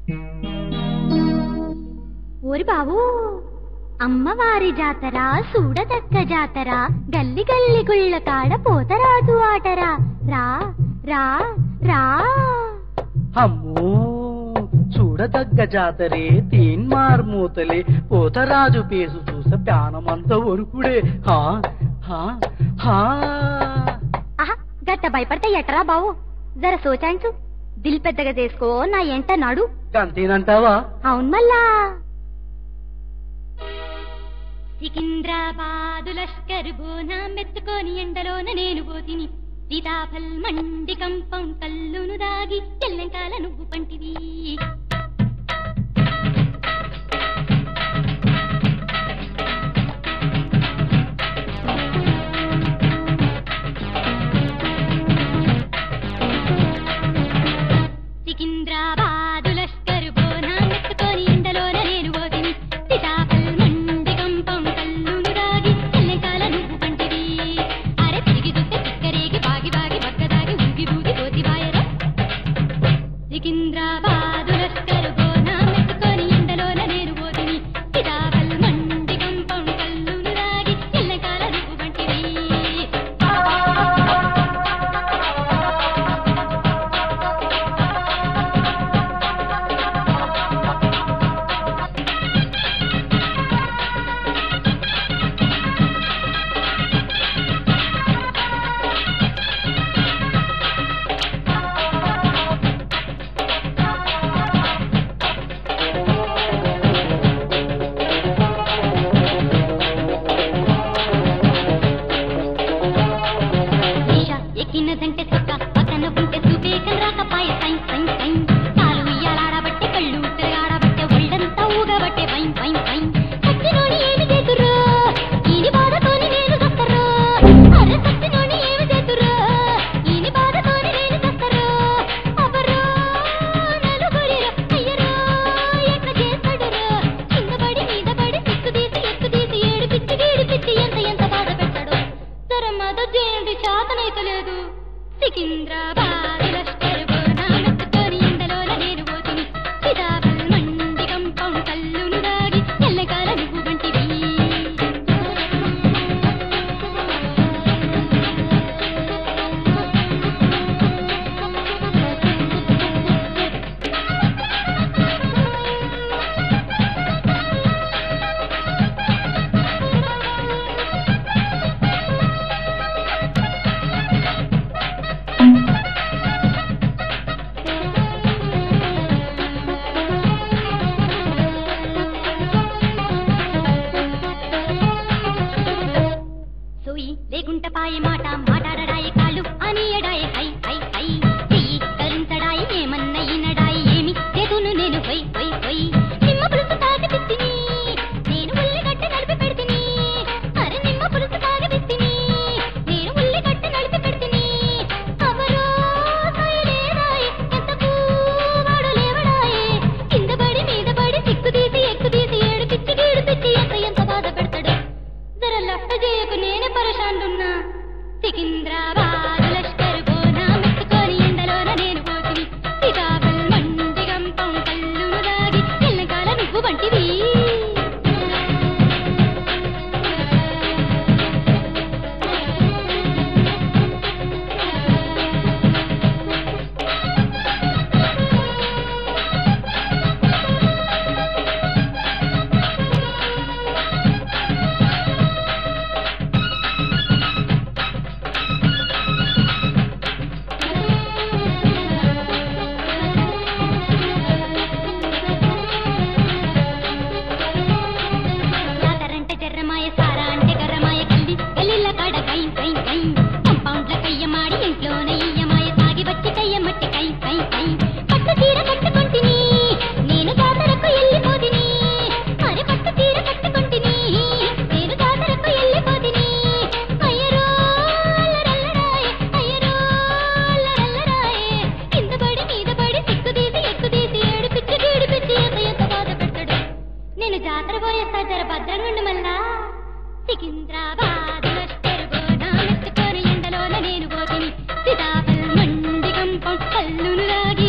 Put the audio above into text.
ఓరి బాబు అమ్మవారి జాతర సూడతక్క జాతర గల్లి గల్లి గుళ్ళ కాడ పోతరాజు ఆటరా రా రా రా అమ్మో చూడదగ్గ జాతరే తీన్మార్ మూతలే పోతరాజు పేసు చూస ప్యానమంత ఒరుకుడే హా హా హా ఆహా గట్ట భయపడితే ఎటరా బావు జర సోచాయించు దిల్ పెద్దగా చేసుకో నా ఎంట నాడు అంతేనంటావా అవును మళ్ళా సికింద్రాబాదు లష్కర్ బోనా మెత్తుకొని ఎండలోన నేను పోతిని సీతాఫల్ మండి కంపం కల్లును దాగి తెల్లంకాల నువ్వు పంటివి సికింద్రాబాదు లష్కర్ బోనా మెత్తుకొని ఎండలోన నేను పోతిని సీతాఫల్ మండి కంపం కల్లును దాగి తెల్లంకాల నువ్వు పంటివి అరే తిరిగి చూస్తే తిక్కరేగి బాగి బాగి బక్కదాగి ఊగి ఊగి పోతి వాయరా సికింద్రాబాదు లష్కర్ బోనా మెత్తుకొని ఎండలోన నేను పోతిని సీతాఫల్ మండి కంపం కల్లును దాగి తెల్లంకాల నువ్వు పంటివి ఈష ఎక్కినదంటే సుక్క పక్కన ఉంటే సుబేకం రాకపాయ సైన్ సైన్ సైన్ కాలు ఇయ్యాలాడబట్టే కళ్ళు తిరగాడబట్టే ఒళ్ళంతా ఊగబట్టే పైన్ పైన్ పైన్ సచ్చినోని ఏమి చేతురు ఈని బాధతోని నేను చస్తరు అరే సచ్చినోని ఏమి చేతురు ఈని బాధతోని నేను చస్తరు అవరు నలుగురిలో అయ్యరో ఎట్ల చేస్తాడురు కింద పడి మీద పడి సిక్కు తీసి ఎక్కు తీసి ఏడు పిచ్చి గీడి పిచ్చి ఎంత ఎంత బాధ పెట్టాడు తరమద చేయండి చేతనైతలేదు సికింద్రాబాద్ లష్కర్ బోనా మెత్తుకొని ఎండలోన నేను పోతిని సిదాబల్ మండి కంపం కల్లును దాగి ఎల్లకాల నువ్వు వంటివి సోయి లేకుంట పాయే మాట మాటాడడాయి కాళ్ళు అని ఎడాయి హై హై హై చెయ్యి కరించడాయి ఏమన్న ఈనడాయి ఏమి చేతును నేను హై హై హై నిమ్మ పులుసు తాగి తిత్తిని నేను ఉల్లిగడ్డ నలిపి పెడితిని అరే నిమ్మ పులుసు తాగి తిత్తిని నేను ఉల్లిగడ్డ నలిపి పెడితిని అవరో సైలేదాయి ఎంతకు వాడు లేవడాయి కింద పడి మీద పడి సిక్కు తీసి ఎక్కు తీసి ఏడు పిచ్చి గీడు పిచ్చి ఎంత ఎంత బాధ పెడతాడు జర లఫ్ట చేయకు నేనే పరేషాన్లున్నా సికింద్రాబాద్ లష్కర్ బోనా మెత్తుకొని ఎండలోన నేను పోతిని సీతాఫల్ మండి గంపం కల్లును దాగి ఎల్లకాల నువ్వు వంటివి జాతరంటే జర్రమాయ సారా అంటే గర్రమాయ కల్లి గల్లిల్ల కాడ కై కై కై కంపౌండ్ల కయ్య మాడి ఇంట్లోన ఇయ్యమాయ తాగి వచ్చి కయ్య మట్టి కై కై కై పట్టు తీర కట్టుకుంటిని నేను జాతరకు వెళ్ళిపోతిని మరి పట్టు తీర కట్టుకుంటిని నేను జాతరకు వెళ్ళిపోతిని అయ్యరో అల్లరల్లరాయే అయ్యరో అల్లరల్లరాయే కింద పడి మీద పడి సిక్కు తీసి ఎక్కు తీసి ఏడు పిచ్చి గీడు పిచ్చి ఎంత ఎంత బాధ పెట్టడు నేను జాతర పోయేస్తా జర భద్రంగుండు మళ్ళా సికింద్రాబాద్ లష్కర్ బోనా మెత్తుకొని ఎండలోన నేను పోతిని సీతాఫల్ మండి కంపం కల్లును దాగి